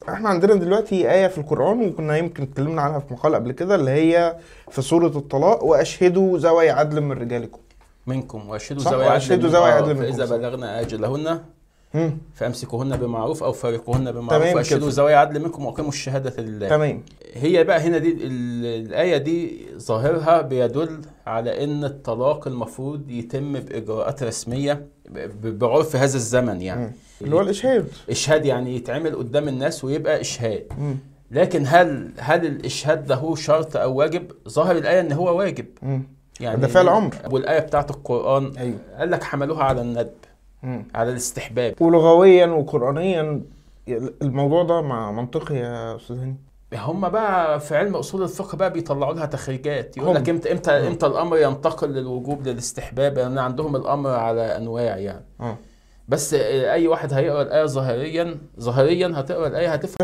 احنا عندنا دلوقتي آية في القرآن وكنا يمكن اتكلمنا عنها في مقال قبل كده اللي هي في سورة الطلاق وأشهدوا ذوي عدل من رجالكم منكم واشهدوا صح، ذوي وأشهدوا عدل ذوي آه، عدل منكم، فاذا صح. بلغنا اجلهن مم. فامسكوهن بمعروف او فارقوهن تمام بمعروف واشهدوا كده. ذوي عدل منكم واقيموا الشهاده لله تمام هي بقى هنا دي ال- الآية دي ظاهرها بيدل على إن الطلاق المفروض يتم بإجراءات رسمية ب- بعرف هذا الزمن يعني مم. اللي هو الإشهاد إشهاد يعني يتعمل قدام الناس ويبقى إشهاد مم. لكن هل هل الإشهاد ده هو شرط أو واجب؟ ظاهر الآية إن هو واجب مم. يعني ده فعل أمر. والآية بتاعت القرآن أيوه قال لك حملوها على الندب مم. على الاستحباب ولغويا وقرآنيا الموضوع ده مع منطقي يا أستاذ هاني هم بقى في علم اصول الفقه بقى بيطلعوا لها تخريجات يقول هم. لك امتى امتى امتى الامر ينتقل للوجوب للاستحباب لان يعني عندهم الامر على انواع يعني اه بس اي واحد هيقرا الايه ظاهريا ظاهريا هتقرا الايه هتفهم